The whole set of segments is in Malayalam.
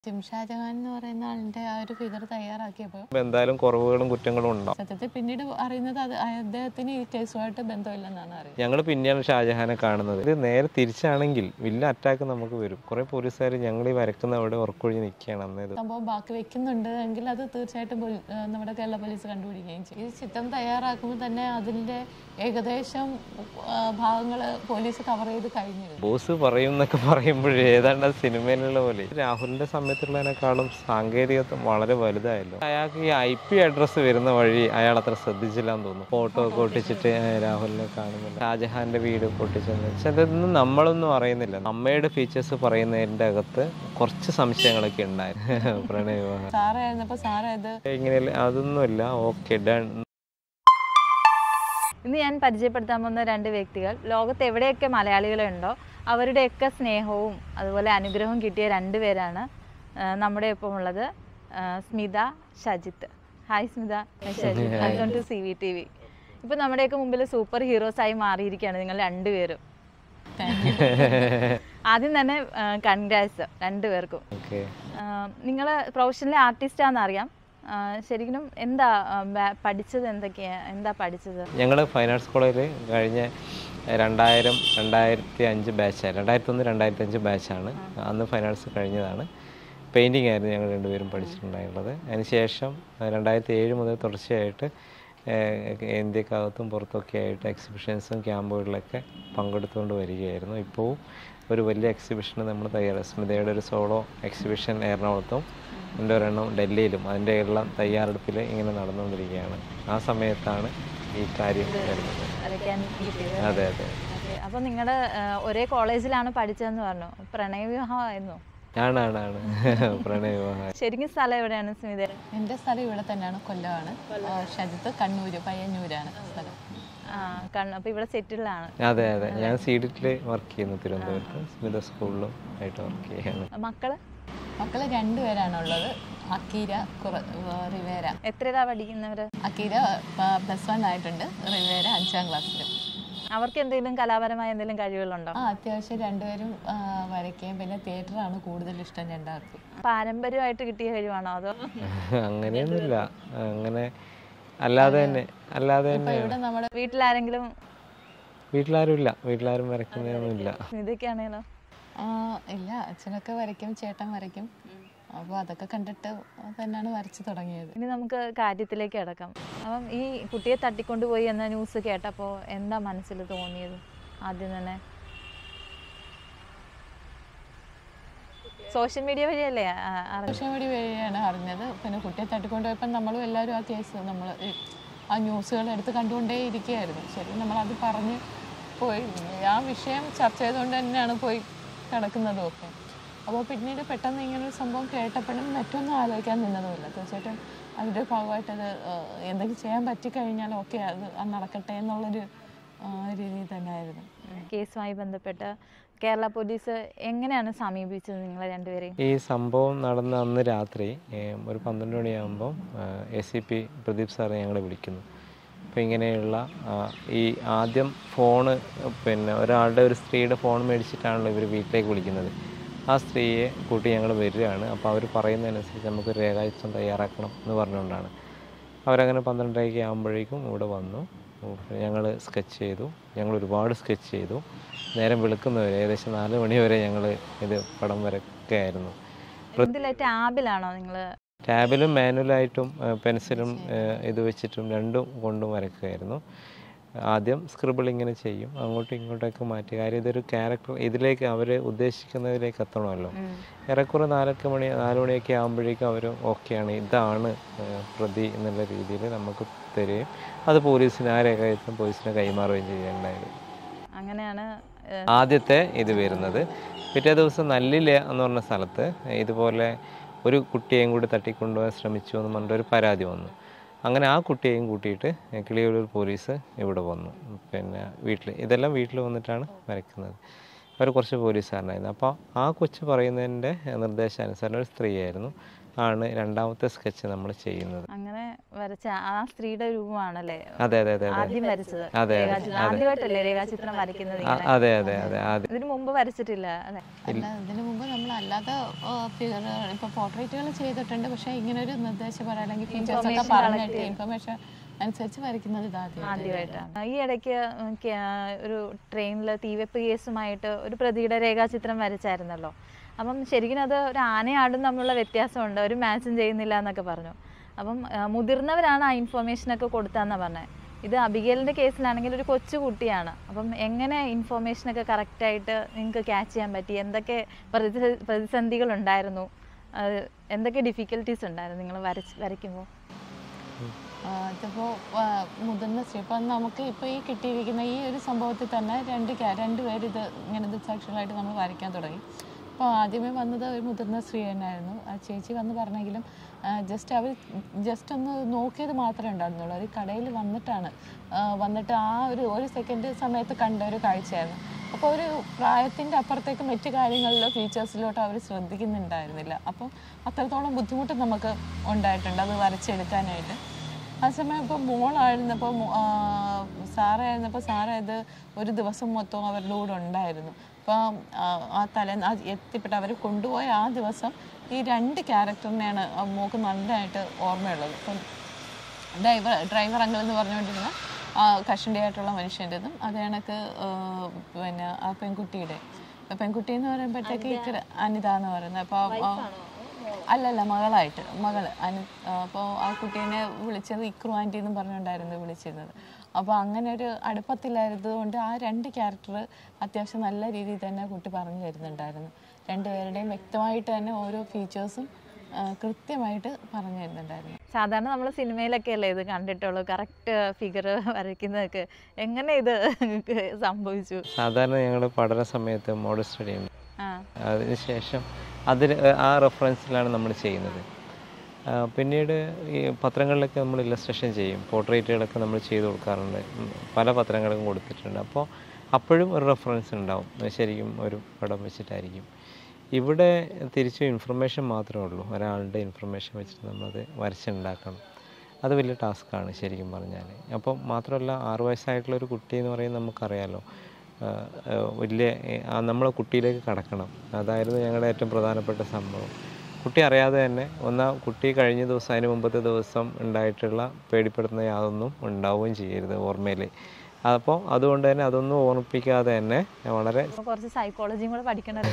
ഷാജഹാൻ എന്ന് പറയുന്ന ആളിന്റെ ആ ഒരു ഫിഗർ തയ്യാറാക്കിയപ്പോൾ ഇപ്പൊ എന്തായാലും കുറവുകളും കുറ്റങ്ങളും ഉണ്ടാവും സത്യത്തിൽ പിന്നീട് അറിയുന്നത് അത് അദ്ദേഹത്തിന് ഈ കേസുമായിട്ട് ബന്ധമില്ലെന്നാണ് അറിയുന്നത് ഞങ്ങൾ പിന്നെയാണ് ഷാജഹാനെ കാണുന്നത് ഇത് നേരെ തിരിച്ചാണെങ്കിൽ വില്ല അറ്റാക്ക് നമുക്ക് വരും കുറെ പോലീസുകാർ ഞങ്ങൾ ഈ വരക്കുന്ന അവിടെ ഉറക്കൊഴിഞ്ഞ് നിൽക്കുകയാണ് അന്ന് ഇത് സംഭവം ബാക്കി വെക്കുന്നുണ്ട് എങ്കിൽ അത് തീർച്ചയായിട്ടും പോലീ- ആ, നമ്മുടെ കേരള പോലീസ് കണ്ടുപിടിക്കുകയും ചെയ്യും ഈ ചിത്രം തയ്യാറാക്കുമ്പോൾ തന്നെ അതിന്റെ ഏകദേശം ഭാഗങ്ങൾ പോലീസ് കവർ ചെയ്ത് കഴിഞ്ഞിരുന്നു ബോസ് പറയും എന്നൊക്കെ പറയുമ്പോഴേ ഏതാണ്ട് ആ സിനിമയിലുള്ള പോലെ രാഹുലിന്റെ സമയത്തുള്ളതിനേക്കാളും സാങ്കേതികത്വം വളരെ വലുതായല്ലോ അയാൾക്ക് ഈ ഐ പി അഡ്രസ്സ് വരുന്ന വഴി അയാൾ അത്ര ശ്രദ്ധിച്ചില്ല എന്ന് തോന്നുന്നു ഫോട്ടോ ഒക്കെ ഒട്ടിച്ചിട്ട് ഏ, രാഹുലിനെ കാണുന്നില്ല ഷാജഹാന്റെ വീട് പൊട്ടിച്ചെന്ന് പക്ഷെ അതൊന്നും നമ്മളൊന്നും അറിയുന്നില്ല അമ്മയുടെ ഫീച്ചേഴ്സ് പറയുന്നതിന്റെ അകത്ത് കുറച്ച് സംശയങ്ങളൊക്കെ ഉണ്ടായിരുന്നു പ്രണയ വിവാഹം സാറായിരുന്നപ്പോൾ സാറ് ഇത് ഇങ്ങനെ അതൊന്നുമില്ല ഓക്കെ ഡൺ ഇന്ന് ഞാൻ പരിചയപ്പെടുത്താൻ പോകുന്ന രണ്ട് വ്യക്തികൾ ലോകത്ത് എവിടെയൊക്കെ മലയാളികളുണ്ടോ അവരുടെയൊക്കെ സ്നേഹവും അതുപോലെ അനുഗ്രഹവും കിട്ടിയ രണ്ട് പേരാണ് ആ, നമ്മുടെ ഒപ്പം ഉള്ളത് ആ, Smitha Shajith hi Smitha Shajith welcome to C V T V ഇപ്പം നമ്മുടെയൊക്കെ മുമ്പിൽ സൂപ്പർ ഹീറോസ് ആയി മാറിയിരിക്കുകയാണ് നിങ്ങൾ രണ്ടുപേരും ആദ്യം തന്നെ കൺഗ്രാറ്റ്സ് രണ്ടുപേർക്കും ഓക്കെ നിങ്ങൾ പ്രൊഫഷണലി ആർട്ടിസ്റ്റാണെന്ന് അറിയാം ആ, ശരിക്കും എന്താ ആ, ബാ- പഠിച്ചത് എന്തൊക്കെയാ എന്താ പഠിച്ചത് ഞങ്ങൾ ഫൈൻ ആർട്സ് കോളേജിൽ കഴിഞ്ഞ രണ്ടായിരം രണ്ടായിരത്തി അഞ്ച് ബാച്ചാണ് രണ്ടായിരത്തി ഒന്ന് രണ്ടായിരത്തി അഞ്ച് ബാച്ചാണ് അന്ന് ഫൈൻ ആർട്സ് കഴിഞ്ഞതാണ് പെയിൻറ്റിംഗ് ആയിരുന്നു ഞങ്ങൾ രണ്ടുപേരും പഠിച്ചിട്ടുണ്ടായിരുന്നത് അതിനുശേഷം രണ്ടായിരത്തി ഏഴ് മുതൽ തുടർച്ചയായിട്ട് ഏഹ്, ഇന്ത്യക്കകത്തും പുറത്തൊക്കെ ആയിട്ട് എക്സിബിഷൻസും ക്യാമ്പുകളിലൊക്കെ പങ്കെടുത്തുകൊണ്ട് വരികയായിരുന്നു ഇപ്പോൾ ഒരു വലിയ എക്സിബിഷന് നമ്മൾ തയ്യാറാണ് സ്മിതയുടെ ഒരു സോളോ എക്സിബിഷൻ എറണാകുളത്തും എൻ്റെ ഒരെണ്ണം ഡൽഹിയിലും അതിൻ്റെ എല്ലാം തയ്യാറെടുപ്പിൽ ഇങ്ങനെ നടന്നുകൊണ്ടിരിക്കുകയാണ് ആ സമയത്താണ് ഈ കാര്യം വരുന്നത് വരയ്ക്കാൻ കിട്ടിയത് അതെ അതെ ഓക്കെ അപ്പോൾ നിങ്ങളുടെ ഒരേ കോളേജിലാണ് പഠിച്ചതെന്ന് പറഞ്ഞു പ്രണയവിവാഹമായിരുന്നു ആണാണ് ആണ് പ്രണയ വിവാഹം ശരിക്കും സ്ഥലം എവിടെയാണ് സ്മിത എൻ്റെ സ്ഥലം ഇവിടെ തന്നെയാണ് കൊല്ലമാണ് ആ, ഷജിത്ത് കണ്ണൂര് പയ്യന്നൂരാണ് സ്ഥലം ആ കണ്ണു അപ്പോൾ ഇവിടെ സെറ്റിലാണ് അതെ അതെ ഞാൻ സീഡിറ്റിൽ വർക്ക് ചെയ്യുന്നു തിരുവനന്തപുരത്ത് സ്മിത സ്കൂളിലും ആയിട്ട് വർക്ക് ചെയ്യാണ് മക്കള് മക്കള് രണ്ടുപേരാണുള്ളത് അക്കീര കുറ റിവേര എത്രയിലാ പഠിക്കുന്നവര് അക്കീര പ്ലസ് വൺ ആയിട്ടുണ്ട് റിവേര അഞ്ചാം ക്ലാസ്സിലും അവർക്ക് എന്തെങ്കിലും കലാപരമായ എന്തെങ്കിലും കഴിവുകളുണ്ടോ ആ അത്യാവശ്യം രണ്ടുപേരും ആ, വരയ്ക്കുകയും പിന്നെ തിയേറ്ററാണ് കൂടുതൽ ഇഷ്ടം രണ്ടാൾക്കും പാരമ്പര്യമായിട്ട് കിട്ടിയ കഴിവാണോ അതോ അങ്ങനെയൊന്നുമില്ല അങ്ങനെ അല്ലാതെ തന്നെ അല്ലാതെ ഇപ്പൊ തന്നെ ഇവിടെ നമ്മുടെ വീട്ടിലാരെങ്കിലും വീട്ടിലാരും ഇല്ല വീട്ടിലാരും വരയ്ക്കുന്നതൊന്നുമില്ല ഇതൊക്കെയാണേലോ ആ, ഇല്ല അച്ഛനൊക്കെ വരയ്ക്കും ചേട്ടൻ വരയ്ക്കും അപ്പോൾ അതൊക്കെ കണ്ടിട്ട് തന്നെയാണ് വരച്ചു തുടങ്ങിയത് ഇനി നമുക്ക് കാര്യത്തിലേക്ക് കിടക്കാം അപ്പം ഈ കുട്ടിയെ തട്ടിക്കൊണ്ടുപോയി എന്ന ന്യൂസ് കേട്ടപ്പോൾ എന്താ മനസ്സിൽ തോന്നിയത് ആദ്യം തന്നെ സോഷ്യൽ മീഡിയ വഴിയല്ലേ ആ- അറിഞ്ഞത്? സോഷ്യൽ മീഡിയ വഴിയാണ് അറിഞ്ഞത് പിന്നെ കുട്ടിയെ തട്ടിക്കൊണ്ടുപോയപ്പോൾ നമ്മളും എല്ലാവരും ആ കേസ് നമ്മൾ ആ ന്യൂസുകൾ എടുത്ത് കണ്ടുകൊണ്ടേ ഇരിക്കുകയായിരുന്നു ശരി നമ്മളത് പറഞ്ഞ് പോയി ആ വിഷയം ചർച്ച ചെയ്തുകൊണ്ട് തന്നെയാണ് പോയി കിടക്കുന്നതും ഒക്കെ അപ്പോൾ പിന്നീട് പെട്ടെന്ന് ഇങ്ങനൊരു സംഭവം കേട്ടപ്പോഴും മറ്റൊന്നും ആലോചിക്കാൻ നിന്നതുമില്ല തീർച്ചയായിട്ടും അതിൻ്റെ ഭാഗമായിട്ട് അത് ഏഹ്, എന്തെങ്കിലും ചെയ്യാൻ പറ്റിക്കഴിഞ്ഞാൽ ഓക്കെ അത് അത് നടക്കട്ടെ എന്നുള്ളൊരു രീതിയിൽ തന്നെയായിരുന്നു കേസുമായി ബന്ധപ്പെട്ട് കേരള പോലീസ് എങ്ങനെയാണ് സമീപിച്ചത് നിങ്ങളെ രണ്ടുപേരെയും ഈ സംഭവം നടന്ന അന്ന് രാത്രി ഏഹ്, ഒരു പന്ത്രണ്ട് മണിയാകുമ്പോൾ A C P Pradeep sir ഞങ്ങളെ വിളിക്കുന്നു അപ്പോൾ ഇങ്ങനെയുള്ള ആ, ഈ ആദ്യം ഫോണ് പിന്നെ ഒരാളുടെ ഒരു സ്ത്രീയുടെ ഫോൺ മേടിച്ചിട്ടാണല്ലോ ഇവർ വീട്ടിലേക്ക് വിളിക്കുന്നത് ആ സ്ത്രീയെ കൂട്ടി ഞങ്ങൾ വരികയാണ് അപ്പോൾ അവർ പറയുന്നതനുസരിച്ച് നമുക്ക് രേഖാചിത്രം തയ്യാറാക്കണം എന്ന് പറഞ്ഞുകൊണ്ടാണ് അവരങ്ങനെ പന്ത്രണ്ടരയ്ക്ക് ആകുമ്പോഴേക്കും ഇവിടെ വന്നു ഞങ്ങൾ സ്കെച്ച് ചെയ്തു ഞങ്ങൾ ഒരുപാട് സ്കെച്ച് ചെയ്തു നേരം വെളുക്കുന്നവരെ ഏകദേശം നാല് മണി വരെ ഞങ്ങൾ ഇത് പടം വരയ്ക്കുകയായിരുന്നു ഇതിലെ ടാബിലാണോ നിങ്ങൾ ടാബിലും മാനുവലായിട്ടും പെൻസിലും ഇത് വെച്ചിട്ടും രണ്ടും കൊണ്ടും വരയ്ക്കുകയായിരുന്നു ആദ്യം സ്ക്രിബിൾ ഇങ്ങനെ ചെയ്യും അങ്ങോട്ടും ഇങ്ങോട്ടൊക്കെ മാറ്റി കാര്യം ഇതൊരു ക്യാരക്ടർ ഇതിലേക്ക് അവർ ഉദ്ദേശിക്കുന്നതിലേക്ക് എത്തണമല്ലോ ഏറെക്കുറെ നാലൊക്കെ മണി നാല് മണിയൊക്കെ ആകുമ്പോഴേക്കും അവർ ഓക്കെയാണ് ഇതാണ് ഏഹ്, പ്രതി എന്നുള്ള രീതിയിൽ നമുക്ക് തരികയും അത് പോലീസിന് ആ രേഖാചിത്രം പോലീസിന് കൈമാറുകയും ചെയ്യുകയുണ്ടായത് അങ്ങനെയാണ് ഏഹ്, ആദ്യത്തെ ഇത് വരുന്നത് പിറ്റേ ദിവസം നല്ലില എന്ന് പറഞ്ഞ സ്ഥലത്ത് ഇതുപോലെ ഒരു കുട്ടിയെയും കൂടി തട്ടിക്കൊണ്ടുപോകാൻ ശ്രമിച്ചു എന്ന് പറഞ്ഞിട്ട് ഒരു പരാതി വന്നു അങ്ങനെ ആ കുട്ടിയെയും കൂട്ടിയിട്ട് കിളിയൂർ പോലീസ് ഇവിടെ വന്നു പിന്നെ വീട്ടിൽ ഇതെല്ലാം വീട്ടിൽ വന്നിട്ടാണ് വരയ്ക്കുന്നത് അവർ കുറച്ച് പോലീസുകാരനായിരുന്നു അപ്പോൾ ആ കൊച്ചു പറയുന്നതിൻ്റെ നിർദ്ദേശാനുസരണം ഒരു സ്ത്രീയായിരുന്നു ആണ് രണ്ടാമത്തെ സ്കെച്ച് നമ്മൾ ചെയ്യുന്നത് അങ്ങനെ വരച്ച ആ സ്ത്രീയുടെ രൂപമാണല്ലേ അതെ അതെ അതെ അതെ ആദ്യം വരച്ചത് അതെ, രേഖാചിത്രം ആദ്യമായിട്ടല്ലേ രേഖാചിത്രം വരയ്ക്കുന്നത് ആ, ഇങ്ങനെ അതെ അതെ അതെ ആദ്യം ഇതിനു മുമ്പ് വരച്ചിട്ടില്ല അല്ലെ അല്ല ഇതിനു മുമ്പ് നമ്മൾ അല്ലാതെ ഫിഗർ ഇപ്പൊ പോർട്രേറ്റുകൾ ചെയ്തിട്ടുണ്ട് പക്ഷെ ഇങ്ങനെ ഒരു നിർദ്ദേശപരം അല്ലെങ്കിൽ ഫീച്ചേഴ്സ് ഒക്കെ പറഞ്ഞിട്ട് ഇൻഫർമേഷൻ അനുസരിച്ച് വരയ്ക്കുന്നത് ഇതാദ്യം ആദ്യമായിട്ടാണ് ഈ ഇടയ്ക്ക് ഉം കേ- ഒരു ട്രെയിനിൽ തീവെപ്പ് കേസുമായിട്ട് ഒരു പ്രതിയുടെ രേഖാചിത്രം വരച്ചായിരുന്നല്ലോ അപ്പം ശരിക്കും അത് ഒരു ആനയാടും തമ്മിലുള്ള വ്യത്യാസമുണ്ട് ഒരു മാച്ചും ചെയ്യുന്നില്ല എന്നൊക്കെ പറഞ്ഞു അപ്പം ആ, മുതിർന്നവരാണ് ആ ഇൻഫർമേഷനൊക്കെ കൊടുത്തതെന്നാണ് പറഞ്ഞത് ഇത് അബിഗേലിൻ്റെ കേസിലാണെങ്കിൽ ഒരു കൊച്ചു കുട്ടിയാണ് അപ്പം എങ്ങനെ ഇൻഫർമേഷനൊക്കെ കറക്റ്റായിട്ട് നിങ്ങൾക്ക് ക്യാച്ച് ചെയ്യാൻ പറ്റി എന്തൊക്കെ പ്രതിസ- പ്രതിസന്ധികളുണ്ടായിരുന്നു അത് എന്തൊക്കെ ഡിഫിക്കൽട്ടീസ് ഉണ്ടായിരുന്നു നിങ്ങൾ വരച്ച് വരയ്ക്കുമ്പോൾ അതിപ്പോൾ മുതിർന്ന സ്ത്രീ ഇപ്പം നമുക്ക് ഇപ്പോൾ ഈ കിട്ടിയിരിക്കുന്ന ഈ ഒരു സംഭവത്തിൽ തന്നെ രണ്ട് ക്യാ രണ്ട് പേര് ഇത് ഇങ്ങനെ ദുസാക്ഷികളായിട്ട് നമ്മൾ വരയ്ക്കാൻ തുടങ്ങി അപ്പോൾ ആദ്യമേ വന്നത് ഒരു മുതിർന്ന സ്ത്രീ തന്നെയായിരുന്നു ആ ചേച്ചി വന്ന് പറഞ്ഞെങ്കിലും ജസ്റ്റ് അവർ ജസ്റ്റ് ഒന്ന് നോക്കിയത് മാത്രമേ ഉണ്ടായിരുന്നുള്ളൂ ഒരു കടയിൽ വന്നിട്ടാണ് ആ, വന്നിട്ട് ആ ഒരു ഒരു സെക്കൻഡ് സമയത്ത് കണ്ട ഒരു കാഴ്ചയായിരുന്നു അപ്പോൾ ഒരു പ്രായത്തിൻ്റെ അപ്പുറത്തേക്ക് മറ്റു കാര്യങ്ങളിലോ ഫീച്ചേഴ്സിലോട്ടോ അവർ ശ്രദ്ധിക്കുന്നുണ്ടായിരുന്നില്ല അപ്പം അത്രത്തോളം ബുദ്ധിമുട്ട് നമുക്ക് ഉണ്ടായിട്ടുണ്ട് അത് വരച്ചെടുക്കാനായിട്ട് ആ സമയം ഇപ്പോൾ മോളായിരുന്നപ്പോൾ സാറായിരുന്നപ്പോൾ സാറ് ഇത് ഒരു ദിവസം മൊത്തം അവരുടെ കൂടെ ഉണ്ടായിരുന്നു അപ്പം ആ തലേ ആ എത്തിപ്പെട്ട് അവർ കൊണ്ടുപോയ ആ ദിവസം ഈ രണ്ട് ക്യാരക്ടറിനെയാണ് ആ മോൾക്ക് നല്ലതായിട്ട് ഓർമ്മയുള്ളത് ഇപ്പം ഡ്രൈവർ ഡ്രൈവർ അങ്കിൾ എന്ന് പറഞ്ഞുകൊണ്ടിരുന്ന ആ കഷണ്ടിയായിട്ടുള്ള മനുഷ്യൻ്റെതും അത് കണക്ക് ആ, പിന്നെ ആ പെൺകുട്ടിയുടെ ആ പെൺകുട്ടി എന്ന് പറയുമ്പോഴത്തേക്ക് ഇക്കര അനിത എന്ന് പറയുന്നത് അപ്പോൾ അല്ലല്ല മകളായിട്ട് മകള് അനു അപ്പോൾ ആ കുട്ടീനെ വിളിച്ചത് ഇക്രു ആൻറ്റി എന്നും പറഞ്ഞുകൊണ്ടായിരുന്നു വിളിച്ചിരുന്നത് അപ്പോൾ അങ്ങനെ ഒരു അടുപ്പത്തിലായിരുന്നത് കൊണ്ട് ആ രണ്ട് ക്യാരക്ടർ അത്യാവശ്യം നല്ല രീതിയിൽ തന്നെ കുട്ടി പറഞ്ഞു തരുന്നുണ്ടായിരുന്നു രണ്ടുപേരുടെയും വ്യക്തമായിട്ട് തന്നെ ഓരോ ഫീച്ചേഴ്സും കൃത്യമായിട്ട് പറഞ്ഞു തരുന്നുണ്ടായിരുന്നു സാധാരണ നമ്മൾ സിനിമയിലൊക്കെ അല്ലേ ഇത് കണ്ടിട്ടുള്ളൂ കറക്റ്റ് ഫിഗർ വരയ്ക്കുന്നതൊക്കെ എങ്ങനെ ഇത് സംഭവിച്ചു സാധാരണ ഞങ്ങൾ പഠന സമയത്ത് മോഡൽ സ്റ്റഡി ഉണ്ട് ആ അതിനുശേഷം അതിൽ ആ റെഫറൻസിലാണ് നമ്മൾ ചെയ്യുന്നത് ആ, പിന്നീട് ഈ പത്രങ്ങളിലൊക്കെ നമ്മൾ ഇല്ലസ്ട്രേഷൻ ചെയ്യും പോർട്രേറ്റുകളൊക്കെ നമ്മൾ ചെയ്ത് കൊടുക്കാറുണ്ട് ഉം, പല പത്രങ്ങളും കൊടുത്തിട്ടുണ്ട് അപ്പോൾ അപ്പോഴും ഒരു റെഫറൻസ് ഉണ്ടാവും ശരിക്കും ഒരു പടം വെച്ചിട്ടായിരിക്കും ഇവിടെ തിരിച്ചും ഇൻഫർമേഷൻ മാത്രമേ ഉള്ളൂ ഒരാളുടെ ഇൻഫർമേഷൻ വെച്ചിട്ട് നമ്മളത് വരച്ചുണ്ടാക്കണം അത് വലിയ ടാസ്ക്കാണ് ശരിക്കും പറഞ്ഞാൽ അപ്പം മാത്രമല്ല ആറു വയസ്സായിട്ടുള്ള ഒരു കുട്ടി എന്ന് പറയുന്നത് നമുക്കറിയാലോ ആഹ് ആഹ് വലിയ ആ നമ്മളെ കുട്ടിയിലേക്ക് കടക്കണം അതായിരുന്നു ഞങ്ങളുടെ ഏറ്റവും പ്രധാനപ്പെട്ട സംഭവം കുട്ടി അറിയാതെ തന്നെ ഒന്നാ കുട്ടി കഴിഞ്ഞ ദിവസം അതിന് മുമ്പത്തെ ദിവസം ഉണ്ടായിട്ടുള്ള പേടിപ്പെടുത്തുന്ന യാതൊന്നും ഉണ്ടാവുകയും ചെയ്യരുത് ഓർമ്മയിൽ അപ്പോൾ അതുകൊണ്ട് തന്നെ അതൊന്നും ഓർമ്മിപ്പിക്കാതെ തന്നെ വളരെ അപ്പൊ കുറച്ച് സൈക്കോളജിയും കൂടെ പഠിക്കണം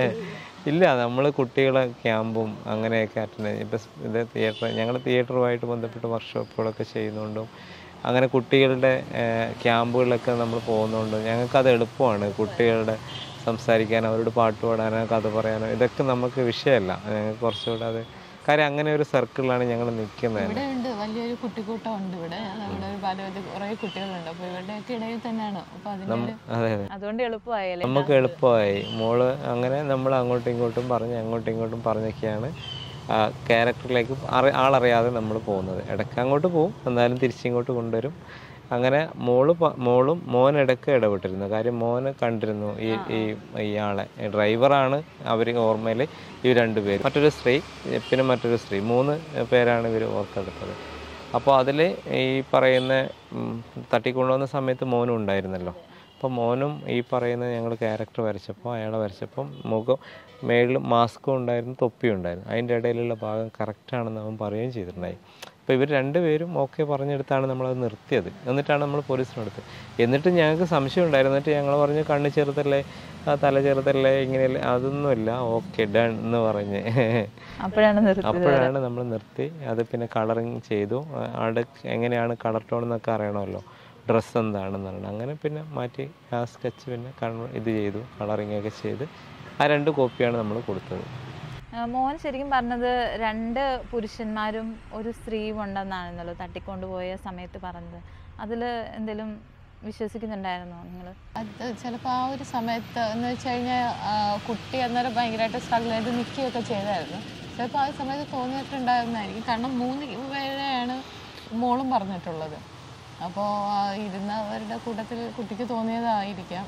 ഇല്ല നമ്മൾ കുട്ടികളെ ക്യാമ്പും അങ്ങനെയൊക്കെ അറ്റൻഡ് ഇപ്പം ഇത് തിയേറ്റർ ഞങ്ങൾ തിയേറ്ററുമായിട്ട് ബന്ധപ്പെട്ട് വർക്ക്ഷോപ്പുകളൊക്കെ ചെയ്യുന്നതുകൊണ്ടും അങ്ങനെ കുട്ടികളുടെ ഏഹ്, ക്യാമ്പുകളിലൊക്കെ നമ്മൾ പോകുന്നതുകൊണ്ടും ഞങ്ങൾക്കത് എളുപ്പമാണ് കുട്ടികളുടെ സംസാരിക്കാനോ അവരോട് പാട്ട് പാടാനോ കഥ പറയാനോ ഇതൊക്കെ നമുക്ക് വിഷയമല്ല ഞങ്ങൾക്ക് കുറച്ചുകൂടെ അത് കാര്യം അങ്ങനെ ഒരു സർക്കിളിലാണ് ഞങ്ങൾ നിൽക്കുന്നത് ഇവിടെ ഉണ്ട് വലിയൊരു കുട്ടിക്കൂട്ടം ഉണ്ട് ഇവിടെ ഇവിടെ ഒരു പലവിധ കുറേ കുട്ടികളുണ്ട് അപ്പോൾ ഇവരുടെയൊക്കെ ഇടയിൽ തന്നെയാണ് അപ്പോൾ അതിൻ്റെ അതെ അതെ അതുകൊണ്ട് എളുപ്പമായല്ലേ നമുക്ക് എളുപ്പമായി മോള് അങ്ങനെ നമ്മൾ അങ്ങോട്ടും ഇങ്ങോട്ടും പറഞ്ഞ് അങ്ങോട്ടും ഇങ്ങോട്ടും പറഞ്ഞൊക്കെയാണ് ആ ക്യാരക്ടറിലേക്ക് അറി ആളറിയാതെ നമ്മൾ പോകുന്നത് ഇടയ്ക്ക് അങ്ങോട്ട് പോകും എന്നാലും തിരിച്ചിങ്ങോട്ട് കൊണ്ടുവരും അങ്ങനെ മോള് പ- മോളും മോൻ ഇടയ്ക്ക് ഇടപെട്ടിരുന്നു കാര്യം മോന് കണ്ടിരുന്നു ഈ ഈ ഇയാളെ ഡ്രൈവറാണ് അവർ ഓർമ്മയിൽ ഈ രണ്ടുപേരും മറ്റൊരു സ്ത്രീ പിന്നെ മറ്റൊരു സ്ത്രീ മൂന്ന് പേരാണ് ഇവർ ഓർത്തെടുത്തത് അപ്പോൾ അതിൽ ഈ പറയുന്ന ഉം, തട്ടിക്കൊണ്ടുവന്ന സമയത്ത് മോനും ഉണ്ടായിരുന്നല്ലോ അപ്പോൾ മോനും ഈ പറയുന്ന ഞങ്ങൾ ക്യാരക്ടർ വരച്ചപ്പോൾ അയാളെ വരച്ചപ്പം മുഖം മേളിൽ മാസ്കും ഉണ്ടായിരുന്നു തൊപ്പിയും ഉണ്ടായിരുന്നു അതിൻ്റെ ഇടയിലുള്ള ഭാഗം കറക്റ്റാണെന്ന് അവൻ പറയുകയും ചെയ്തിട്ടുണ്ടായി അപ്പോൾ ഇവർ രണ്ടുപേരും ഓക്കെ പറഞ്ഞെടുത്താണ് നമ്മളത് നിർത്തിയത് എന്നിട്ടാണ് നമ്മൾ പോലീസിനെടുത്തത് എന്നിട്ട് ഞങ്ങൾക്ക് സംശയം ഉണ്ടായിരുന്നു എന്നിട്ട് ഞങ്ങൾ പറഞ്ഞു കണ്ണ് ചെറുതല്ലേ ആ തല ചെറുതല്ലേ ഇങ്ങനെയല്ലേ അതൊന്നുമില്ല ഓക്കെ ഡൺ എന്ന് പറഞ്ഞ് അപ്പോഴാണ് നിർത്തിയത് അപ്പോഴാണ് നമ്മൾ നിർത്തി അത് പിന്നെ കളറിങ് ചെയ്തു ആ, ആളുടെ എങ്ങനെയാണ് കളർ ടോൺ എന്നൊക്കെ അറിയണമല്ലോ ഡ്രസ്സ് എന്താണെന്ന് അറിയണം അങ്ങനെ പിന്നെ മാറ്റി ആ സ്കെച്ച് പിന്നെ കൺ ഇത് ചെയ്തു കളറിങ് ഒക്കെ ചെയ്ത് ആ രണ്ട് കോപ്പിയാണ് നമ്മൾ കൊടുത്തത് ആ, മോഹൻ ശരിക്കും പറഞ്ഞത് രണ്ട് പുരുഷന്മാരും ഒരു സ്ത്രീയും ഉണ്ടെന്നാണെന്നല്ലോ തട്ടിക്കൊണ്ടുപോയ സമയത്ത് പറഞ്ഞത് അതിൽ എന്തെങ്കിലും വിശ്വസിക്കുന്നുണ്ടായിരുന്നോ നിങ്ങൾ അത് ചിലപ്പോൾ ആ ഒരു സമയത്ത് എന്ന് വെച്ച് കഴിഞ്ഞാൽ കുട്ടി അന്നേരം ഭയങ്കരമായിട്ട് സ്ട്രഗിൾ ചെയ്ത് നിൽക്കുകയൊക്കെ ചെയ്തായിരുന്നു ചിലപ്പോൾ ആ സമയത്ത് തോന്നിയിട്ടുണ്ടായിരുന്നായിരിക്കും കാരണം മൂന്ന് പേരെയാണ് മോളും പറഞ്ഞിട്ടുള്ളത് അപ്പോൾ ഇരുന്നവരുടെ കൂട്ടത്തിൽ കുട്ടിക്ക് തോന്നിയതായിരിക്കാം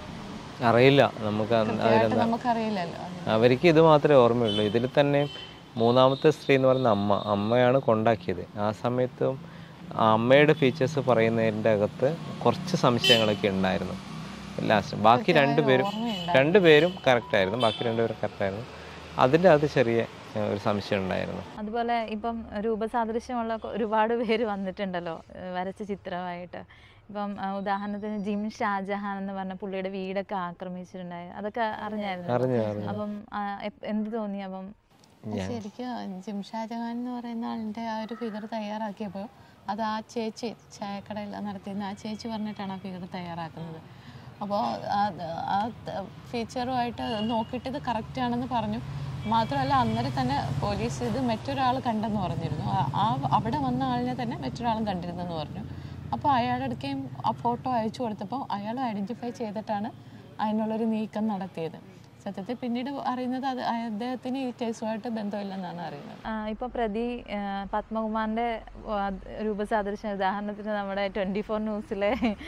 അറിയില്ല നമുക്ക് അന്ന് കൃത്യമായിട്ട് അതിലെന്താ നമുക്കറിയില്ലല്ലോ അത്. അവർക്ക് ഇത് മാത്രമേ ഓർമ്മയുള്ളൂ ഇതിൽ തന്നെ മൂന്നാമത്തെ സ്ത്രീ എന്ന് പറയുന്ന അമ്മ അമ്മയാണ് കൊണ്ടാക്കിയത് ആ സമയത്തും ആ അമ്മയുടെ ഫീച്ചേഴ്സ് പറയുന്നതിൻ്റെ അകത്ത് കുറച്ച് സംശയങ്ങളൊക്കെ ഉണ്ടായിരുന്നു ലാസ്റ്റ് ബാക്കി രണ്ടുപേരും രണ്ടുപേരും കറക്റ്റായിരുന്നു ബാക്കി രണ്ടുപേരും കറക്റ്റായിരുന്നു അതിൻ്റെ അത് ചെറിയ ഏഹ്, ഒരു സംശയം ഉണ്ടായിരുന്നു അതുപോലെ ഇപ്പം രൂപസാദൃശ്യമുള്ള കൊ- ഒരുപാട് പേര് വന്നിട്ടുണ്ടല്ലോ ഏഹ് വരച്ച ചിത്രമായിട്ട് ഇപ്പം ആ, ഉദാഹരണത്തിന് ജിം ഷാജഹാൻ എന്ന് പറഞ്ഞ പുള്ളിയുടെ വീടൊക്കെ ആക്രമിച്ചിട്ടുണ്ടായി അതൊക്കെ അറിഞ്ഞായിരുന്നു അറിഞ്ഞു അറിഞ്ഞു അപ്പം ആ, എപ്- എന്ത് തോന്നി അപ്പം ശരിക്കും ജിം ഷാജഹാൻ എന്ന് പറയുന്ന ആളിൻ്റെ ആ ഒരു ഫിഗർ തയ്യാറാക്കിയപ്പോൾ അത് ആ ചേച്ചി ചായക്കടയിൽ നടത്തിയിരുന്ന ആ ചേച്ചി പറഞ്ഞിട്ടാണ് ആ ഫിഗർ തയ്യാറാക്കുന്നത് അപ്പോൾ ആ ഫീച്ചറുമായിട്ട് നോക്കിയിട്ട് ഇത് കറക്റ്റ് ആണെന്ന് പറഞ്ഞു മാത്രമല്ല അന്നേരം തന്നെ പോലീസ് ഇത് മറ്റൊരാൾ കണ്ടെന്ന് പറഞ്ഞിരുന്നു ആ- ആ അവിടെ വന്ന ആളിനെ തന്നെ മറ്റൊരാളും കണ്ടിരുന്നെന്ന് പറഞ്ഞു അപ്പോൾ അയാളുടെ അടുക്കുകയും ആ ഫോട്ടോ അയച്ചു കൊടുത്തപ്പോൾ അയാൾ ഐഡൻറ്റിഫൈ ചെയ്തിട്ടാണ് അതിനുള്ളൊരു നീക്കം നടത്തിയത് സത്യത്തിൽ പിന്നീട് അറിയുന്നത് അത് അദ്ദേഹത്തിന് ഈ കേസുമായിട്ട് ബന്ധമില്ലെന്നാണ് അറിയുന്നത് ആ, ഇപ്പൊ പ്രതി ആ, പത്മകുമാറിന്റെ ആ, രൂപസാദൃശ്യം ഉദാഹരണത്തിന് നമ്മുടെ ട്വന്റി ഫോർ ന്യൂസിലെ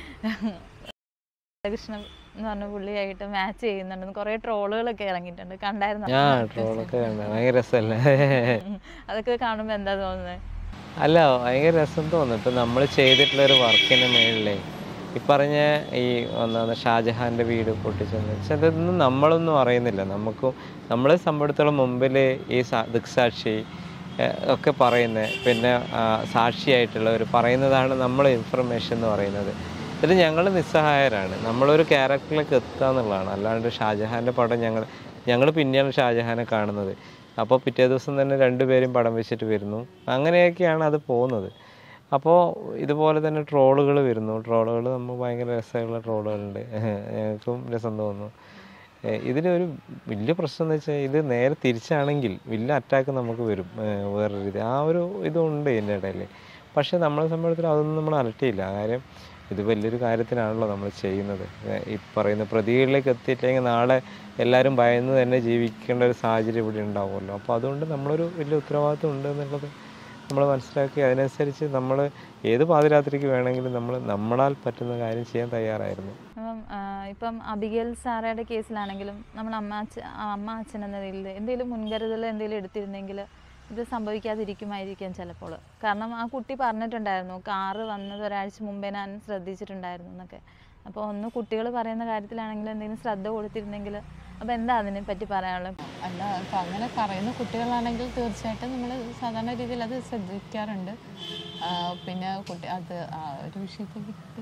കൃഷ്ണൻ എന്ന് പറഞ്ഞ പുള്ളിയായിട്ട് മാച്ച് ചെയ്യുന്നുണ്ടെന്ന് കുറെ ട്രോളുകളൊക്കെ ഇറങ്ങിയിട്ടുണ്ട് കണ്ടായിരുന്നു ഞാൻ ട്രോളൊക്കെ കണ്ട ഭയങ്കര രസമല്ലേ അതൊക്കെ കാണുമ്പോൾ എന്താ തോന്നുന്നത് അല്ല ഭയങ്കര രസം തോന്നും ഇപ്പം നമ്മൾ ചെയ്തിട്ടുള്ള ഒരു വർക്കിന് മേളിലേ ഈ പറഞ്ഞ ഈ ഒന്നാണ് ഷാജഹാൻ്റെ വീട് പൊട്ടിച്ചെന്ന് വെച്ചാൽ അതൊന്നും നമ്മളൊന്നും അറിയുന്നില്ല നമുക്കും നമ്മളെ സംബന്ധിച്ചിടത്തോളം മുമ്പിൽ ഈ സാ- ദൃക്സാക്ഷി ഏഹ്, ഒക്കെ പറയുന്നത് പിന്നെ ആ, സാക്ഷിയായിട്ടുള്ളവർ പറയുന്നതാണ് നമ്മളെ ഇൻഫർമേഷൻ എന്ന് പറയുന്നത് ഇതിൽ ഞങ്ങൾ നിസ്സഹായരാണ് നമ്മളൊരു ക്യാരക്ടറിലേക്ക് എത്തുക എന്നുള്ളതാണ് അല്ലാണ്ട് ഷാജഹാൻ്റെ പടം ഞങ്ങൾ ഞങ്ങൾ പിന്നെയാണ് ഷാജഹാനെ കാണുന്നത് അപ്പോൾ പിറ്റേ ദിവസം തന്നെ രണ്ടുപേരും പടം വെച്ചിട്ട് വരുന്നു അങ്ങനെയൊക്കെയാണ് അത് പോകുന്നത് അപ്പോൾ ഇതുപോലെ തന്നെ ട്രോളുകൾ വരുന്നു ട്രോളുകൾ നമ്മൾ ഭയങ്കര രസമുള്ള ട്രോളുകളുണ്ട് ഞങ്ങൾക്കും രസം തോന്നുന്നു ഏഹ് ഇതിലൊരു വലിയ പ്രശ്നം എന്ന് വെച്ചാൽ ഇത് നേരെ തിരിച്ചാണെങ്കിൽ വലിയ അറ്റാക്ക് നമുക്ക് വരും ഏഹ് വേറൊരു രീതി ആ ഒരു ഇതുണ്ട് ഇതിൻ്റെ ഇടയിൽ പക്ഷേ നമ്മളെ സംബന്ധിച്ചിടത്തോളം അതൊന്നും നമ്മൾ അലട്ടിയില്ല കാര്യം ഇത് വലിയൊരു കാര്യത്തിനാണല്ലോ നമ്മൾ ചെയ്യുന്നത് ഏഹ് ഈ പറയുന്ന പ്രതികളിലേക്ക് എത്തിയിട്ടില്ലെങ്കിൽ നാളെ എല്ലാവരും ഭയന്ന് തന്നെ ജീവിക്കേണ്ട ഒരു സാഹചര്യം ഇവിടെ ഉണ്ടാവുമല്ലോ അപ്പോൾ അതുകൊണ്ട് നമ്മളൊരു വലിയ ഉത്തരവാദിത്വം ഉണ്ട് എന്നുള്ളത് നമ്മൾ മനസ്സിലാക്കി അതിനനുസരിച്ച് നമ്മൾ ഏത് പാതിരാത്രിക്ക് വേണമെങ്കിലും നമ്മൾ നമ്മളാൽ പറ്റുന്ന കാര്യം ചെയ്യാൻ തയ്യാറായിരുന്നു അപ്പം ആ, ഇപ്പം അബിഗൽ സാറയുടെ കേസിലാണെങ്കിലും നമ്മൾ അമ്മ അച്ഛ അമ്മ അച്ഛൻ എന്ന നിലയിൽ എന്തെങ്കിലും മുൻകരുതൽ എന്തെങ്കിലും എടുത്തിരുന്നെങ്കിൽ ഇത് സംഭവിക്കാതിരിക്കുമായിരിക്കാം ചിലപ്പോൾ കാരണം ആ കുട്ടി പറഞ്ഞിട്ടുണ്ടായിരുന്നു കാറ് വന്നത് ഒരാഴ്ച മുമ്പേ ഞാൻ ശ്രദ്ധിച്ചിട്ടുണ്ടായിരുന്നു എന്നൊക്കെ അപ്പോൾ ഒന്ന് കുട്ടികൾ പറയുന്ന കാര്യത്തിലാണെങ്കിലും എന്തെങ്കിലും ശ്രദ്ധ കൊടുത്തിരുന്നെങ്കിൽ അപ്പോൾ എന്താ അതിനെ പറ്റി പറയാനുള്ളത് അല്ല ഇപ്പം അങ്ങനെ പറയുന്ന കുട്ടികളാണെങ്കിൽ തീർച്ചയായിട്ടും നമ്മൾ സാധാരണ രീതിയിൽ അത് ശ്രദ്ധിക്കാറുണ്ട് ആ, പിന്നെ കുട്ടി അത് ആ ഒരു വിഷയത്തിൽ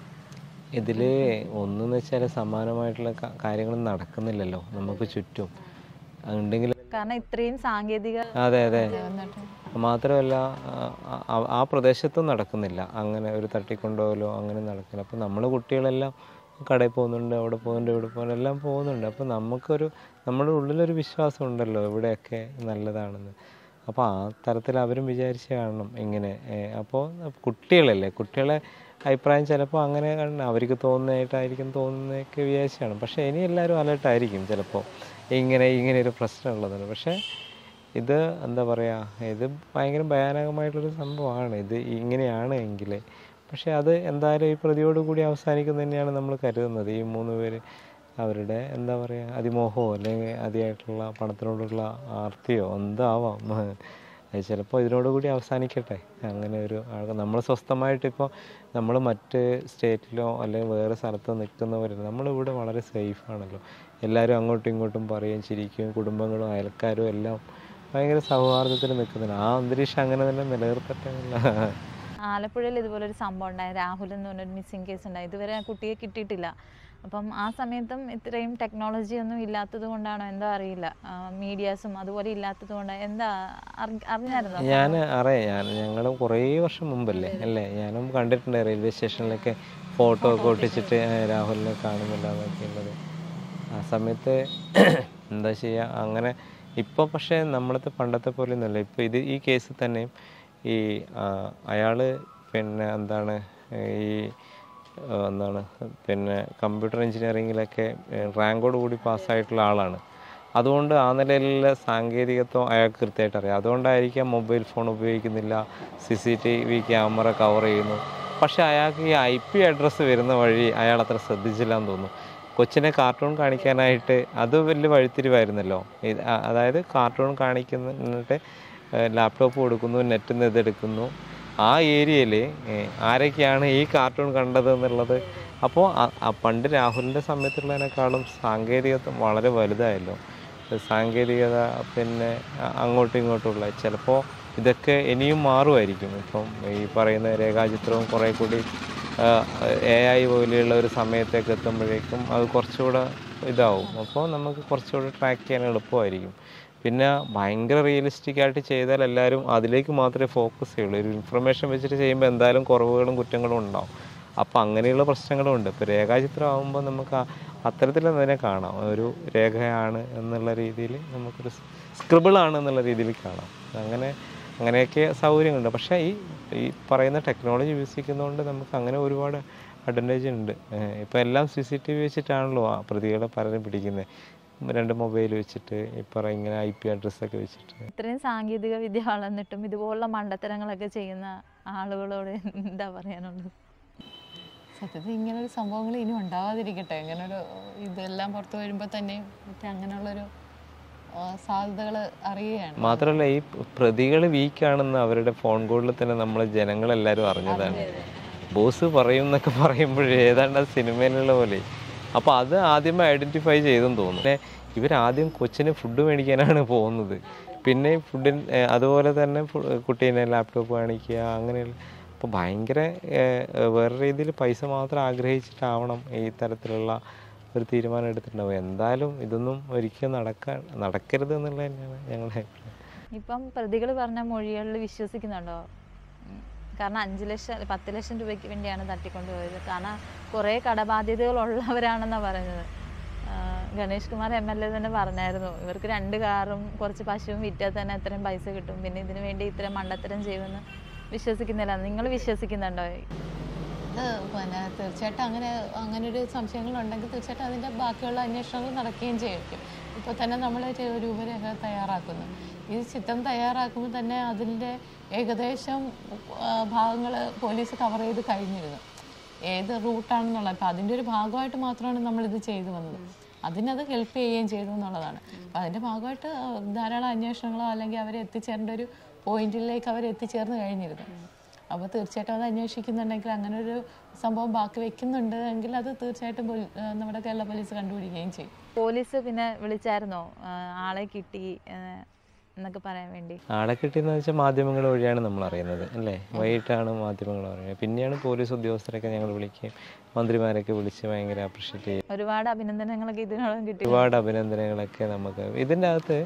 ഇതിൽ ഒന്നെന്ന് വെച്ചാൽ സമാനമായിട്ടുള്ള ക- കാര്യങ്ങളൊന്നും നടക്കുന്നില്ലല്ലോ നമുക്ക് ചുറ്റും ഉണ്ടെങ്കിൽ കാരണം ഇത്രയും സാങ്കേതിക അതെ അതെ എന്നിട്ട് മാത്രമല്ല ആ- ആ- ആ പ്രദേശത്തും നടക്കുന്നില്ല അങ്ങനെ ഒരു തട്ടിക്കൊണ്ടുപോകലോ അങ്ങനെ നടക്കില്ല അപ്പോൾ നമ്മൾ കുട്ടികളെല്ലാം കടയിൽ പോകുന്നുണ്ട് അവിടെ പോകുന്നുണ്ട് ഇവിടെ പോകുന്നുണ്ട് എല്ലാം പോകുന്നുണ്ട് അപ്പോൾ നമുക്കൊരു നമ്മുടെ ഉള്ളിലൊരു വിശ്വാസം ഉണ്ടല്ലോ ഇവിടെയൊക്കെ നല്ലതാണെന്ന് അപ്പോൾ ആ തരത്തിൽ അവരും വിചാരിച്ച് കാണണം ഇങ്ങനെ ഏഹ് അപ്പോൾ കുട്ടികളല്ലേ കുട്ടികളെ അഭിപ്രായം ചിലപ്പോൾ അങ്ങനെ കാണണം അവർക്ക് തോന്നുന്നതായിട്ടായിരിക്കും തോന്നുന്നതൊക്കെ വിചാരിച്ചാണ് പക്ഷേ ഇനി എല്ലാവരും അലേർട്ടായിരിക്കും ചിലപ്പോൾ ഇങ്ങനെ ഇങ്ങനെ ഒരു പ്രശ്നമുള്ളതാണ് പക്ഷേ ഇത് എന്താ പറയുക ഇത് ഭയങ്കര ഭയാനകമായിട്ടുള്ളൊരു സംഭവമാണ് ഇത് ഇങ്ങനെയാണ് എങ്കിൽ പക്ഷേ അത് എന്തായാലും ഈ പ്രതിയോട് കൂടി അവസാനിക്കും തന്നെയാണ് നമ്മൾ കരുതുന്നത് ഈ മൂന്ന് പേര് അവരുടെ എന്താ പറയുക അതിമോഹമോ അല്ലെങ്കിൽ അതിയായിട്ടുള്ള പണത്തിനോടുള്ള ആർത്തിയോ എന്താവാം അത് ചിലപ്പോൾ ഇതിനോട് കൂടി അവസാനിക്കട്ടെ അങ്ങനെ ഒരു ആൾ നമ്മൾ സ്വസ്ഥമായിട്ട് ഇപ്പോൾ നമ്മൾ മറ്റ് സ്റ്റേറ്റിലോ അല്ലെങ്കിൽ വേറെ സ്ഥലത്തോ നിൽക്കുന്നവരല്ല നമ്മളിവിടെ വളരെ സേഫാണല്ലോ എല്ലാവരും അങ്ങോട്ടും ഇങ്ങോട്ടും പറയുകയും ചിരിക്കുകയും കുടുംബങ്ങളും അയൽക്കാരും എല്ലാം ഭയങ്കര സൗഹാർദ്ദത്തിൽ നിൽക്കുന്നുണ്ട് ആ അന്തരീക്ഷം അങ്ങനെ തന്നെ നിലനിർത്തട്ടെ എന്നുള്ള ആലപ്പുഴയിൽ ഇതുപോലെ ഒരു സംഭവം ഉണ്ടായി രാഹുൽ എന്ന് പറഞ്ഞൊരു മിസ്സിംഗ് കേസ് ഉണ്ടായി ഇതുവരെ ആ കുട്ടിയെ കിട്ടിയിട്ടില്ല അപ്പം ആ സമയത്തും ഇത്രയും ടെക്നോളജി ഒന്നും ഇല്ലാത്തത് കൊണ്ടാണോ എന്തോ അറിയില്ല മീഡിയാസും അതുപോലെ ഇല്ലാത്തത് കൊണ്ട് എന്താ അറി- അറിഞ്ഞായിരുന്നോ ഞാൻ അറിയാം ഞാൻ ഞങ്ങൾ കുറേ വർഷം മുമ്പല്ലേ അല്ലേ ഞാനും കണ്ടിട്ടുണ്ട് റെയിൽവേ സ്റ്റേഷനിലൊക്കെ ഫോട്ടോ ഒക്കെ ഒട്ടിച്ചിട്ട് ഏ, രാഹുലിനെ കാണുന്നില്ല എന്നൊക്കെ ഉള്ളത് ആ സമയത്ത് എന്താ ചെയ്യുക അങ്ങനെ ഇപ്പോൾ പക്ഷേ നമ്മളത്തെ പണ്ടത്തെ പോലെ ഒന്നുമല്ല ഇപ്പോൾ ഇത് ഈ കേസിൽ തന്നെയും ഈ അയാൾ പിന്നെ എന്താണ് ഈ ആ, എന്താണ് പിന്നെ കമ്പ്യൂട്ടർ എഞ്ചിനീയറിങ്ങിലൊക്കെ റാങ്കോട് കൂടി പാസ്സായിട്ടുള്ള ആളാണ് അതുകൊണ്ട് ആ നിലയിലുള്ള സാങ്കേതികത്വം അയാൾക്ക് കൃത്യമായിട്ട് അറിയാം അതുകൊണ്ടായിരിക്കാം മൊബൈൽ ഫോൺ ഉപയോഗിക്കുന്നില്ല C C T V camera cover ചെയ്യുന്നു പക്ഷേ അയാൾക്ക് ഈ ഐ പി അഡ്രസ്സ് വരുന്ന വഴി അയാൾ അത്ര ശ്രദ്ധിച്ചില്ല എന്ന് തോന്നുന്നു കൊച്ചിനെ കാർട്ടൂൺ കാണിക്കാനായിട്ട് അത് വലിയ വഴിത്തിരിവായിരുന്നല്ലോ ഇത് അ- അതായത് കാർട്ടൂൺ കാണിക്കുന്നിട്ട് ലാപ്ടോപ്പ് കൊടുക്കുന്നു നെറ്റിൽ നിന്ന് ഇതെടുക്കുന്നു ആ ഏരിയയിൽ ആരൊക്കെയാണ് ഈ കാർട്ടൂൺ കണ്ടത് എന്നുള്ളത് അപ്പോൾ പണ്ട് രാഹുലിൻ്റെ സമയത്തുള്ളതിനേക്കാളും സാങ്കേതികത്വം വളരെ വലുതായല്ലോ സാങ്കേതികത പിന്നെ അ- അങ്ങോട്ടും ഇങ്ങോട്ടുമുള്ള ചിലപ്പോൾ ഇതൊക്കെ ഇനിയും മാറുമായിരിക്കും ഇപ്പം ഈ പറയുന്ന രേഖാചിത്രവും കുറേ കൂടി എ ഐ പോലെയുള്ള ഒരു സമയത്തേക്ക് എത്തുമ്പോഴേക്കും അത് കുറച്ചുകൂടെ ഇതാവും അപ്പോൾ നമുക്ക് കുറച്ചുകൂടെ ട്രാക്ക് ചെയ്യാൻ എളുപ്പമായിരിക്കും പിന്നെ ഭയങ്കര റിയലിസ്റ്റിക് ആയിട്ട് ചെയ്താൽ എല്ലാവരും അതിലേക്ക് മാത്രമേ ഫോക്കസ് ചെയ്യുള്ളൂ ഒരു ഇൻഫർമേഷൻ വെച്ചിട്ട് ചെയ്യുമ്പോൾ എന്തായാലും കുറവുകളും കുറ്റങ്ങളും ഉണ്ടാവും അപ്പോൾ അങ്ങനെയുള്ള പ്രശ്നങ്ങളും ഉണ്ട് ഇപ്പോൾ രേഖാചിത്രം ആകുമ്പോൾ നമുക്ക് ആ- അത്തരത്തിൽ അതിനെ കാണാം ഒരു രേഖയാണ് എന്നുള്ള രീതിയിൽ നമുക്കൊരു സ്ക്രിബിൾ ആണ് എന്നുള്ള രീതിയിൽ കാണാം അങ്ങനെ അങ്ങനെയൊക്കെ സൗകര്യങ്ങളുണ്ട് പക്ഷേ ഈ ഈ പറയുന്ന ടെക്നോളജി വികസിക്കുന്നതുകൊണ്ട് നമുക്ക് അങ്ങനെ ഒരുപാട് അഡ്വാൻറ്റേജ് ഉണ്ട് ഇപ്പോൾ എല്ലാം സി സി ടി വി വെച്ചിട്ടാണല്ലോ ആ പ്രതികളെ പലരും പിടിക്കുന്നത് രണ്ട് മൊബൈൽ വെച്ചിട്ട് ഈ പറ ഇങ്ങനെ ഐ പി അഡ്രസ്സൊക്കെ വെച്ചിട്ട് ഇത്രയും സാങ്കേതിക വിദ്യ വളർന്നിട്ടും ഇതുപോലുള്ള മണ്ടത്തരങ്ങളൊക്കെ ചെയ്യുന്ന ആളുകളോട് എന്താ പറയാനുള്ളത് സത്യത്തിൽ ഇങ്ങനൊരു സംഭവങ്ങൾ ഇനി ഉണ്ടാവാതിരിക്കട്ടെ ഇങ്ങനൊരു ഇതെല്ലാം പുറത്തു വരുമ്പോൾ തന്നെ മറ്റേ അങ്ങനെയുള്ളൊരു സാധ്യതകൾ അറിയുകയാണ് മാത്രമല്ല ഈ പ്രതികൾ വീക്കാണെന്ന് അവരുടെ ഫോൺ കോളിൽ തന്നെ നമ്മൾ ജനങ്ങളെല്ലാവരും അറിഞ്ഞതാണ് ബോസ് പറയും എന്നൊക്കെ പറയുമ്പോഴേ ഏതാണ്ട് ആ സിനിമയിലുള്ള പോലെ അപ്പോൾ അത് ആദ്യമേ ഐഡൻറ്റിഫൈ ചെയ്തെന്ന് തോന്നുന്നു പിന്നെ ഇവരാദ്യം കൊച്ചിന് ഫുഡ് മേടിക്കാനാണ് പോകുന്നത് പിന്നെ ഫുഡിൻ അതുപോലെ തന്നെ ഫു- കുട്ടീനെ ലാപ്ടോപ്പ് കാണിക്കുക അങ്ങനെയുള്ള അപ്പോൾ ഭയങ്കര ഏഹ്, വേറെ രീതിയിൽ പൈസ മാത്രം ആഗ്രഹിച്ചിട്ടാവണം ഈ തരത്തിലുള്ള ഒരു തീരുമാനം എടുത്തിട്ടുണ്ടാവും എന്തായാലും ഇതൊന്നും ഒരിക്കലും നടക്കാൻ നടക്കരുത് എന്നുള്ളത് തന്നെയാണ് ഞങ്ങളുടെ അഭിപ്രായം ഇപ്പം പ്രതികൾ പറഞ്ഞ മൊഴികളിൽ വിശ്വസിക്കുന്നുണ്ടോ ഉം. കാരണം അഞ്ച് ലക്ഷം പത്ത് ലക്ഷം രൂപയ്ക്ക് വേണ്ടിയാണ് തട്ടിക്കൊണ്ടുപോയത് കാരണം കുറേ കടബാധ്യതകളുള്ളവരാണെന്നാണ് പറഞ്ഞത് ആ, Ganesh Kumar M L A തന്നെ പറഞ്ഞായിരുന്നു ഇവർക്ക് രണ്ട് കാറും കുറച്ച് പശുവും വിറ്റാൽ തന്നെ അത്രയും പൈസ കിട്ടും പിന്നെ ഇതിനു വേണ്ടി ഇത്രയും മണ്ടത്തരം ചെയ്യുമെന്ന് വിശ്വസിക്കുന്നില്ല നിങ്ങൾ വിശ്വസിക്കുന്നുണ്ടോ അത് പിന്നെ തീർച്ചയായിട്ടും അങ്ങനെ അങ്ങനെ ഒരു സംശയങ്ങളുണ്ടെങ്കിൽ തീർച്ചയായിട്ടും അതിൻ്റെ ബാക്കിയുള്ള അന്വേഷണങ്ങൾ നടക്കുകയും ചെയ്യും ഇപ്പോൾ തന്നെ നമ്മൾ ഒരു രൂപരേഖ തയ്യാറാക്കുന്നു ഈ ചിത്രം തയ്യാറാക്കുമ്പോൾ തന്നെ അതിൻ്റെ ഏകദേശം ഭാഗങ്ങൾ പോലീസ് കവർ ചെയ്ത് കഴിഞ്ഞിരുന്നു ഏത് റൂട്ടാണെന്നുള്ളത് അപ്പോൾ അതിൻ്റെ ഒരു ഭാഗമായിട്ട് മാത്രമാണ് നമ്മളിത് ചെയ്തു വന്നത് അതിനത് ഹെൽപ്പ് ചെയ്യുകയും ചെയ്തു എന്നുള്ളതാണ് അപ്പോൾ അതിൻ്റെ ഭാഗമായിട്ട് ധാരാളം അന്വേഷണങ്ങളോ അല്ലെങ്കിൽ അവരെ എത്തിച്ചേരേണ്ട ഒരു പോയിന്റിലേക്ക് അവർ എത്തിച്ചേർന്ന് കഴിഞ്ഞിരുന്നു അപ്പോൾ തീർച്ചയായിട്ടും അത് അന്വേഷിക്കുന്നുണ്ടെങ്കിൽ അങ്ങനെ ഒരു സംഭവം ബാക്കി വെക്കുന്നുണ്ട് എങ്കിൽ അത് തീർച്ചയായിട്ടും പോലീ- ആ, നമ്മുടെ കേരള പോലീസ് കണ്ടുപിടിക്കുകയും ചെയ്യും പോലീസ് പിന്നെ വിളിച്ചായിരുന്നോ ആ, ആളെ കിട്ടി ആ, എന്നൊക്കെ പറയാൻ വേണ്ടി ആളെ കിട്ടിയെന്ന് വെച്ചാൽ മാധ്യമങ്ങൾ വഴിയാണ് നമ്മൾ അറിയുന്നത് അല്ലേ വൈകിട്ടാണ് മാധ്യമങ്ങൾ അറിയുന്നത് പിന്നെയാണ് പോലീസ് ഉദ്യോഗസ്ഥരൊക്കെ ഞങ്ങൾ വിളിക്കുകയും മന്ത്രിമാരൊക്കെ വിളിച്ച് ഭയങ്കര അപ്രിഷ്യേറ്റ് ചെയ്യും ഒരുപാട് അഭിനന്ദനങ്ങളൊക്കെ ഇതിനോളം കിട്ടി ഒരുപാട് അഭിനന്ദനങ്ങളൊക്കെ നമുക്ക് ഇതിൻ്റെ അകത്ത്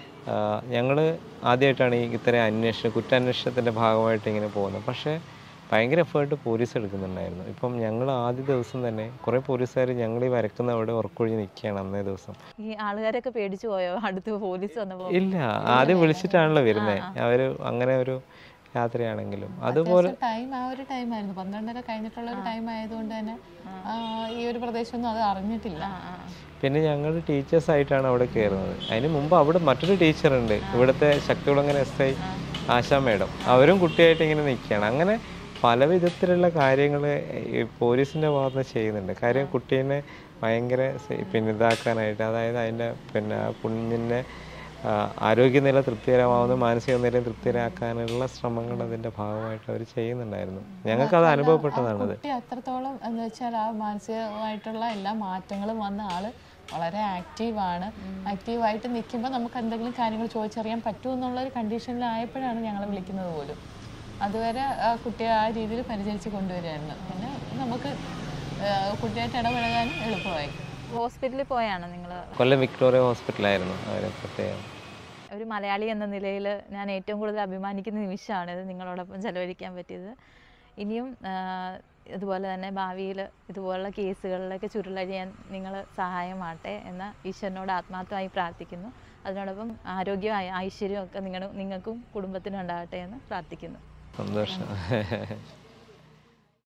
ഞങ്ങൾ ആദ്യമായിട്ടാണ് ഈ ഇത്തരം അന്വേഷണം കുറ്റാന്വേഷണത്തിൻ്റെ ഭാഗമായിട്ട് ഇങ്ങനെ പോകുന്നത് പക്ഷേ ഭയങ്കര എഫേർട്ട് പോലീസ് എടുക്കുന്നുണ്ടായിരുന്നു ഇപ്പം ഞങ്ങൾ ആദ്യ ദിവസം തന്നെ കുറേ പോലീസുകാർ ഞങ്ങൾ ഈ വരക്കുന്ന അവിടെ ഉറക്കൊഴിഞ്ഞ് നിൽക്കുകയാണ് അന്നേ ദിവസം ഈ ആളുകാരൊക്കെ പേടിച്ചു പോയോ അടുത്ത് പോലീസ് വന്നപ്പോ ഇല്ല ആദ്യം വിളിച്ചിട്ടാണല്ലോ വരുന്നത് അവർ അങ്ങനെ ഒരു യാത്രയാണെങ്കിലും അതുപോലെ ടൈം ആ ഒരു ടൈമായിരുന്നു പന്ത്രണ്ടര കഴിഞ്ഞിട്ടുള്ള ഒരു ടൈം ആയതുകൊണ്ട് തന്നെ ആ, ഈ ഒരു പ്രദേശമൊന്നും അത് അറിഞ്ഞിട്ടില്ല പിന്നെ ഞങ്ങൾ ടീച്ചേഴ്സ് ആയിട്ടാണ് അവിടെ കയറുന്നത് അതിന് മുമ്പ് അവിടെ മറ്റൊരു ടീച്ചറുണ്ട് ഇവിടുത്തെ Sakthikulangara S I Asha madam അവരും കുട്ടിയായിട്ട് ഇങ്ങനെ നിൽക്കുകയാണ് അങ്ങനെ പല വിധത്തിലുള്ള കാര്യങ്ങൾ ഈ പോലീസിൻ്റെ ഭാഗത്ത് നിന്ന് ചെയ്യുന്നുണ്ട് കാര്യം കുട്ടീനെ ഭയങ്കര സ- പിന്നെ ഇതാക്കാനായിട്ട് അതായത് അതിൻ്റെ പിന്നെ ആ കുഞ്ഞിനെ ആ, ആരോഗ്യനില തൃപ്തികരമാവുന്ന മാനസിക നിലയും തൃപ്തികരമാക്കാനുള്ള ശ്രമങ്ങൾ അതിൻ്റെ ഭാഗമായിട്ട് അവർ ചെയ്യുന്നുണ്ടായിരുന്നു ഞങ്ങൾക്കത് അനുഭവപ്പെട്ടതാണത് കുട്ടി അത്രത്തോളം എന്ന് വെച്ചാൽ ആ മാനസികമായിട്ടുള്ള എല്ലാ മാറ്റങ്ങളും വന്ന ആള് വളരെ ആക്റ്റീവാണ് ആക്റ്റീവായിട്ട് നിൽക്കുമ്പോൾ നമുക്ക് എന്തെങ്കിലും കാര്യങ്ങൾ ചോദിച്ചറിയാൻ പറ്റുമെന്നുള്ള ഒരു കണ്ടീഷനിലായപ്പോഴാണ് ഞങ്ങൾ വിളിക്കുന്നത് പോലും അതുവരെ ആ കുട്ടിയെ ആ രീതിയിൽ പരിചരിച്ച് കൊണ്ടുവരികയായിരുന്നു പിന്നെ നമുക്ക് ആ, കുട്ടിയായിട്ട് ഇടപഴകാനും എളുപ്പമായി ഹോസ്പിറ്റലിൽ പോയാണ് നിങ്ങൾ കൊല്ലം വിക്ടോറിയ ഹോസ്പിറ്റലായിരുന്നു അവർ പ്രത്യേകം ഒരു മലയാളി എന്ന നിലയിൽ ഞാൻ ഏറ്റവും കൂടുതൽ അഭിമാനിക്കുന്ന നിമിഷമാണ് ഇത് നിങ്ങളോടൊപ്പം ചെലവഴിക്കാൻ പറ്റിയത് ഇനിയും ആ, ഇതുപോലെ തന്നെ ഭാവിയിൽ ഇതുപോലുള്ള കേസുകളിലൊക്കെ ചുരുളഴിയാൻ നിങ്ങൾ സഹായമാട്ടെ എന്ന് ഈശ്വരനോട് ആത്മാർത്ഥമായി പ്രാർത്ഥിക്കുന്നു അതിനോടൊപ്പം ആരോഗ്യവും ഐശ്വര്യവും ഒക്കെ നിങ്ങൾ നിങ്ങൾക്കും കുടുംബത്തിനും ഉണ്ടാകട്ടെ എന്ന് പ്രാർത്ഥിക്കുന്നു സന്തോഷം